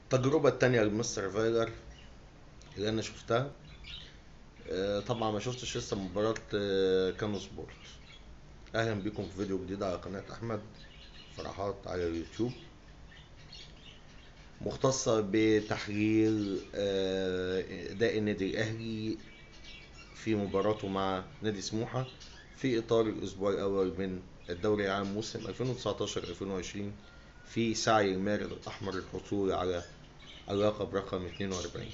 التجربة التانية لمستر فايلر اللي أنا شفتها آه، طبعا ما شفتش لسه مباراة آه، كانو سبورت أهلا بكم في فيديو جديد على قناة أحمد فرحات على اليوتيوب مختصة بتحليل آه، أداء النادي الأهلي في مباراته مع نادي سموحة في إطار الأسبوع الأول من الدوري العام موسم 2019-2020 في سعي المارد الأحمر للحصول على اللقب رقم 42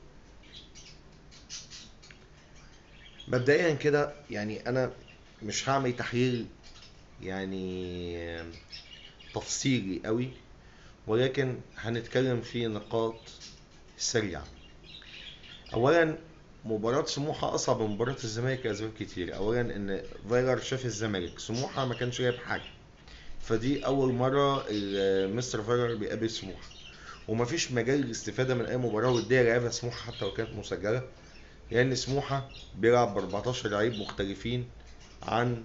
مبدئيا كده يعني أنا مش هعمل تحليل يعني تفصيلي قوي ولكن هنتكلم في نقاط سريعة أولا مباراة سموحة أصعب من مباراة الزمالك لأسباب كتير أولا إن فايلر شاف الزمالك سموحة ما كانش جايب حاجة فدي أول مرة ال- مستر فايلر بيقابل سموحة ومفيش مجال للاستفادة من أي مباراة ودية لعبها سموحة حتى لو كانت مسجلة لأن سموحة بيلعب ب 14 لعيب مختلفين عن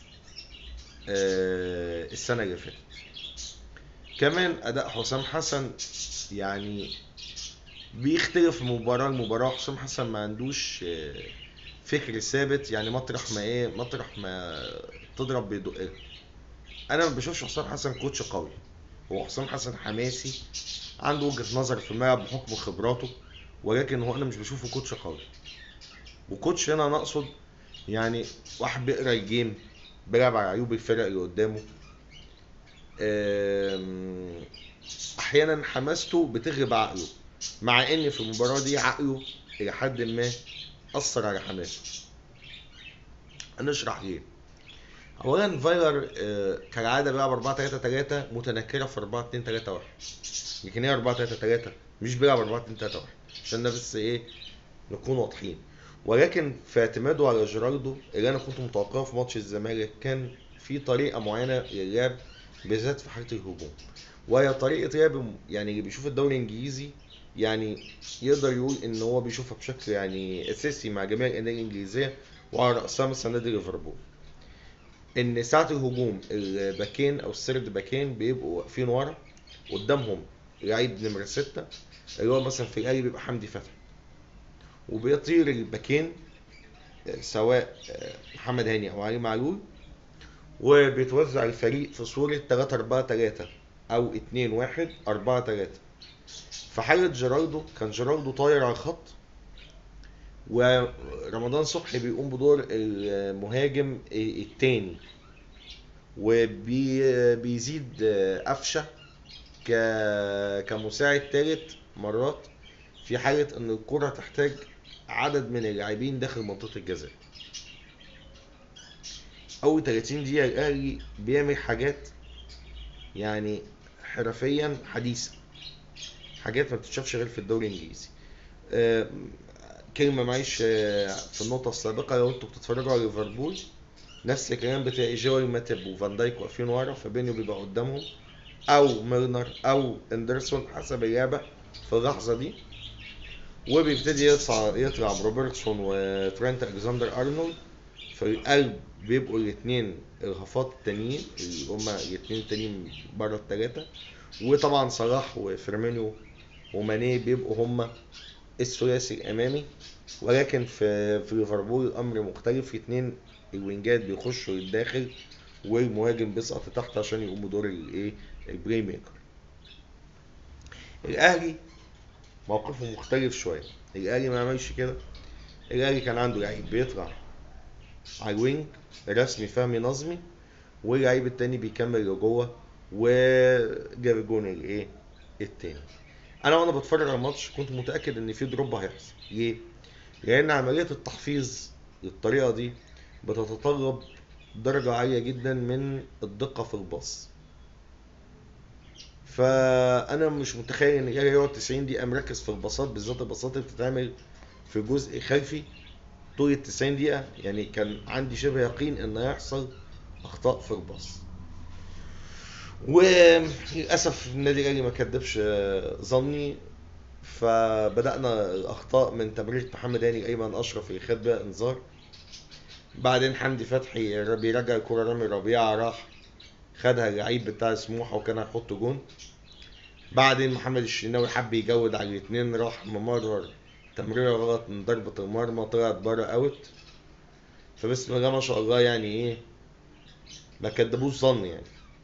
آه، السنة اللي فاتت كمان أداء حسام حسن يعني بيختلف من مباراة لمباراة حسام حسن ما عندوش آه، فكر ثابت يعني مطرح ما ايه مطرح ما تضرب بيدق انا ما بشوفش حسام حسن كوتش قوي هو حسام حسن حماسي عنده وجهة نظر في الملعب بحكم خبراته ولكن هو انا مش بشوفه كوتش قوي وكوتش هنا انا اقصد يعني واحد بيقرا الجيم بيلعب على عيوب الفرق اللي قدامه آم، احيانا حماسته بتغلب عقله مع ان في المباراه دي عقله الى حد ما اثر على حماسه هنشرح ليه اولا فايلر آه، كالعاده بيلعب 4 3 3 متنكره في 4 2 3 1 لكن هي 4 3 3 مش بيلعب 4 2 3 1 عشان ده بس ايه نكون واضحين ولكن في اعتماده على جيراردو اللي انا كنت متوقعه في ماتش الزمالك كان في طريقه معينه للعب بالذات في حاله الهجوم وهي طريقه لعب يعني اللي بيشوف الدوري الانجليزي يعني يقدر يقول ان هو بيشوفها بشكل يعني اساسي مع جميع الانديه الانجليزيه وعلى راسها مثلا نادي ليفربول ان ساعه الهجوم الباكين او السرد باكين بيبقوا واقفين ورا قدامهم لعيب نمره ستة اللي هو مثلا في الاهلي بيبقى حمدي فتحي وبيطير الباكين آه، سواء آه، محمد هاني او علي معلول وبيتوزع الفريق في صورة 3 4 3 او 2 1 4 3 في حالة جيراردو كان جيراردو طاير على الخط ورمضان صبحي بيقوم بدور المهاجم التاني وبيزيد قفشه ك- كمساعد ثالث مرات في حالة ان الكرة تحتاج عدد من اللاعبين داخل منطقة الجزاء اول 30 دقيقة الاهلي بيعمل حاجات يعني حرفيا حديثة حاجات ما بتتشافش غير في الدوري الانجليزي آه، كلمة معيش آه، في النقطة السابقة لو انتوا بتتفرجوا على ليفربول نفس الكلام بتلاقي جوي ماتب وفان دايك واقفين ورا فبينيو بيبقى قدامهم او ميرنر او اندرسون حسب اللعبة في اللحظة دي وبيبتدي يطلع يطلع بروبرتسون وترينت الكسندر ارنولد في القلب بيبقوا الاثنين الهافات التانيين اللي هما الاثنين التانيين بره الثلاثة وطبعا صلاح وفيرمينيو وماني بيبقوا هما الثلاثي الامامي ولكن في في ليفربول الامر مختلف في اتنين الوينجات بيخشوا للداخل والمهاجم بيسقط تحت عشان يقوم بدور الايه البلاي ميكر الاهلي موقفه مختلف شويه الاهلي ما عملش كده الاهلي كان عنده لعيب بيطلع على الوينج رسمي فهمي نظمي واللعيب التاني بيكمل لجوه وجاب الجون الايه التاني انا وانا بتفرج على الماتش كنت متاكد ان في دروب هيحصل ليه لان عمليه التحفيظ للطريقه دي بتتطلب درجه عاليه جدا من الدقه في الباص فانا مش متخيل ان الاهلي يقعد 90 دقيقه مركز في الباصات بالذات الباصات اللي بتتعمل في جزء خلفي طول ال 90 دقيقه يعني كان عندي شبه يقين ان هيحصل اخطاء في الباص وللاسف النادي الاهلي ما كدبش آه، ظني فبدانا الاخطاء من تمريره محمد هاني ايمن اشرف اللي خد بيها انذار بعدين حمدي فتحي بيرجع الكرة رامي ربيعة راح خدها اللعيب بتاع سموحة وكان هيحط جون بعدين محمد الشناوي حب يجود على الاثنين راح ممرر تمريره غلط من ضربة المرمى طلعت بره اوت فبسم الله ما شاء الله يعني ايه ما كدبوش ظن يعني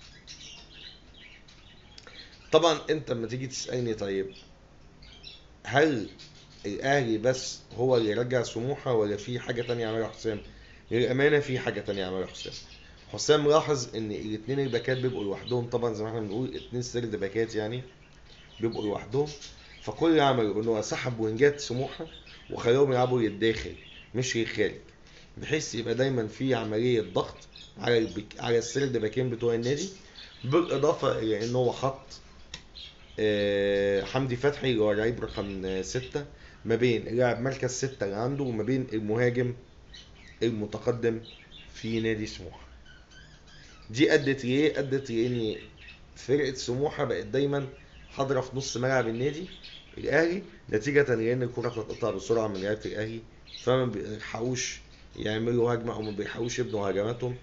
طبعا انت لما تيجي تسألني طيب هل الاهلي بس هو اللي رجع سموحه ولا في حاجه تانية عملها حسام للامانه في حاجه تانية عملها حسام حسام لاحظ ان الاثنين الباكات بيبقوا لوحدهم طبعا زي ما احنا بنقول اتنين سرد باكات يعني بيبقوا لوحدهم فكل اللي عمله انه سحب وينجات سموحه وخلاهم يلعبوا للداخل مش للخارج بحيث يبقى دايما في عمليه ضغط على البك... على السرد باكين بتوع النادي بالاضافه الى ان هو حط آه، حمدي فتحي اللي هو لعيب رقم آه، ستة ما بين لاعب مركز ستة اللي عنده وما بين المهاجم المتقدم في نادي سموحة دي أدت لإيه؟ أدت لإن فرقة سموحة بقت دايما حاضرة في نص ملعب النادي الأهلي نتيجة لأن الكرة بتتقطع بسرعة من لعيبة الأهلي فما بيلحقوش يعملوا هجمة أو ما بيلحقوش يبنوا هجماتهم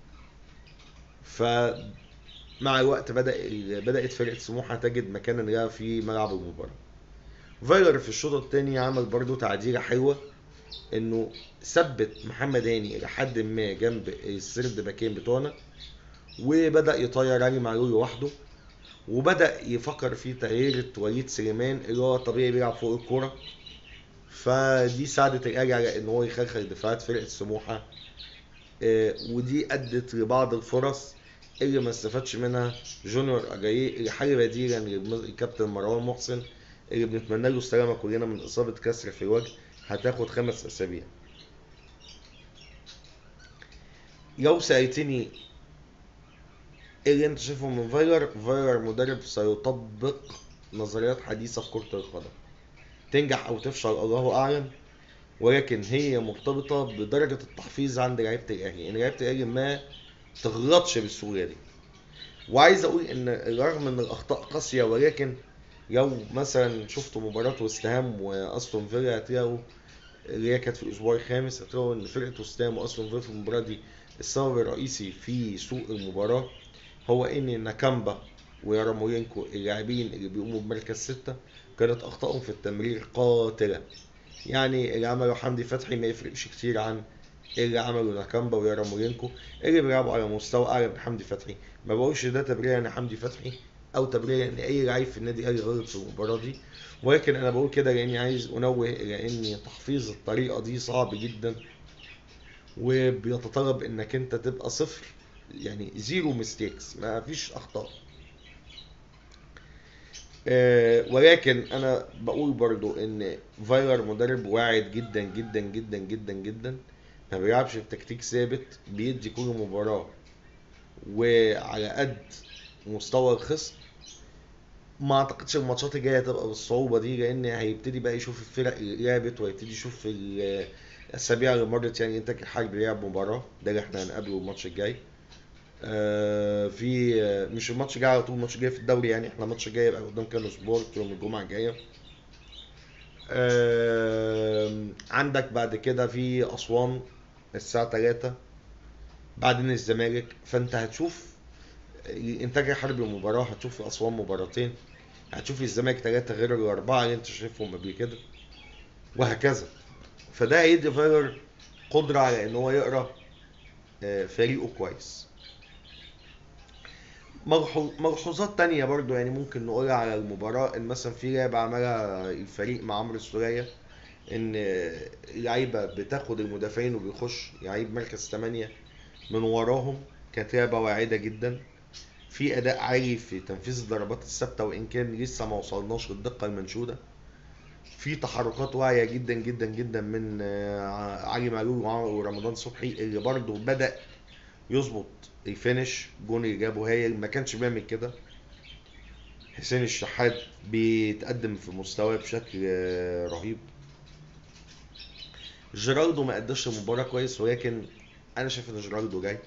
ف مع الوقت بدأ بدأت فرقة سموحة تجد مكانا لها في ملعب المباراة. فايلر في الشوط الثاني عمل برضو تعديلة حلوة انه ثبت محمد هاني الى حد ما جنب السرد باكين بتوعنا وبدأ يطير علي معلول لوحده وبدأ يفكر في تغيير وليد سليمان اللي هو طبيعي بيلعب فوق الكورة فدي ساعدت الاهلي على ان هو يخلخل دفاعات فرقة سموحة آه، ودي ادت لبعض الفرص اللي ما استفادش منها جونيور اجاييه اللي حل بديلا للكابتن مروان محسن اللي بنتمنى له السلامه كلنا من اصابه كسر في الوجه هتاخد خمس اسابيع لو سالتني ايه اللي انت شايفه من فايلر فايلر مدرب سيطبق نظريات حديثه في كره القدم تنجح او تفشل الله اعلم ولكن هي مرتبطه بدرجه التحفيظ عند لعيبه الاهلي ان لعيبه الاهلي ما تغلطش بالسهوله دي وعايز اقول ان رغم ان الاخطاء قاسيه ولكن لو مثلا شفتوا مباراه وست هام واستون فيلا هتلاقوا اللي هي كانت في الاسبوع الخامس هتلاقوا ان فرقه وست هام واستون فيلا في المباراه دي السبب الرئيسي في سوء المباراه هو ان ناكامبا ويارامولينكو اللاعبين اللي بيقوموا بمركز ستة كانت اخطائهم في التمرير قاتله يعني اللي عمله حمدي فتحي ما يفرقش كتير عن اللي عمله ناكامبا ويارامولينكو اللي بيلعبوا على مستوى اعلى من حمدي فتحي ما بقولش ده تبرير لحمدي فتحي او تبرير ان اي لعيب في النادي الاهلي غلط في المباراه دي ولكن انا بقول كده لاني عايز انوه الى ان تحفيظ الطريقه دي صعب جدا وبيتطلب انك انت تبقى صفر يعني زيرو ميستيكس ما فيش اخطاء آه، ولكن انا بقول برضو ان فايلر مدرب واعد جدا جدا جدا جدا جدا ما بيلعبش بتكتيك ثابت بيدي كل مباراة وعلى قد مستوى الخصم ما اعتقدش الماتشات الجايه هتبقى بالصعوبه دي لان هيبتدي بقى يشوف الفرق اللي لعبت وهيبتدي يشوف ال- الاسابيع اللي مرت يعني انتاج الحرب لعب مباراه ده اللي احنا هنقابله الماتش الجاي آه، في آه، مش الماتش الجاي على طول الماتش الجاي في الدوري يعني احنا الماتش الجاي يبقى قدام كانو سبورت يوم الجمعه الجايه آه، عندك بعد كده في اسوان الساعه 3 بعدين الزمالك فانت هتشوف انتاج حرب المباراه هتشوف في اسوان مباراتين هتشوف الزمالك ثلاثه غير الاربعه اللي انت شايفهم قبل كده وهكذا فده هيدي فايلر قدره على ان هو يقرا آه، فريقه كويس ملحو- ملحوظات تانية برضو يعني ممكن نقولها على المباراة ان مثلا في لعبة عملها الفريق مع عمرو السولية ان اللعيبة بتاخد المدافعين وبيخش لعيب مركز 8 من وراهم كانت لعبة واعدة جدا في اداء عالي في تنفيذ الضربات الثابتة وان كان لسه ما وصلناش للدقة المنشودة في تحركات واعية جدا جدا جدا من آه، علي معلول وع- ورمضان صبحي اللي برضو بدأ يظبط الفينش جون اللي جابه هايل ما كانش بيعمل كده حسين الشحات بيتقدم في مستواه بشكل آه، رهيب جيرالدو ما قدش المباراة كويس ولكن انا شايف ان جيرالدو جاي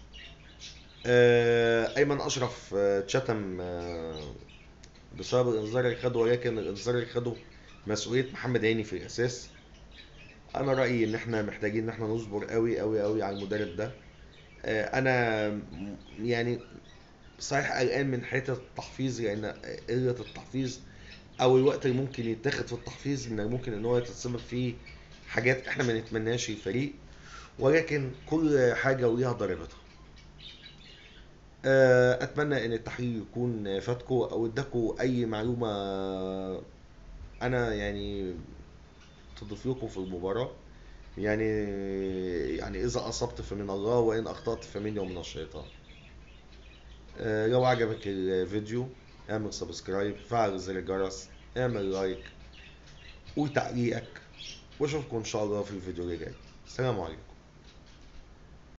آه، ايمن اشرف آه، اتشتم آه، بسبب الانذار اللي خده ولكن الانذار اللي خده مسؤولية محمد هاني في الاساس انا رايي ان احنا محتاجين ان احنا نصبر قوي قوي قوي على المدرب ده آه، انا م- يعني صحيح قلقان من حته التحفيظ لان قله التحفيظ او الوقت اللي ممكن يتاخد في التحفيظ من الممكن ان هو يتسبب في حاجات احنا ما نتمناش الفريق ولكن كل حاجه وليها ضريبتها آه، اتمنى ان التحليل يكون فاتكم او اداكم اي معلومه انا يعني تضيف لكم في المباراه يعني يعني اذا اصبت فمن الله وان اخطات فمني ومن الشيطان آه، لو عجبك الفيديو اعمل سبسكرايب فعل زر الجرس اعمل لايك وتعليقك واشوفكم ان شاء الله في الفيديو اللي جاي السلام عليكم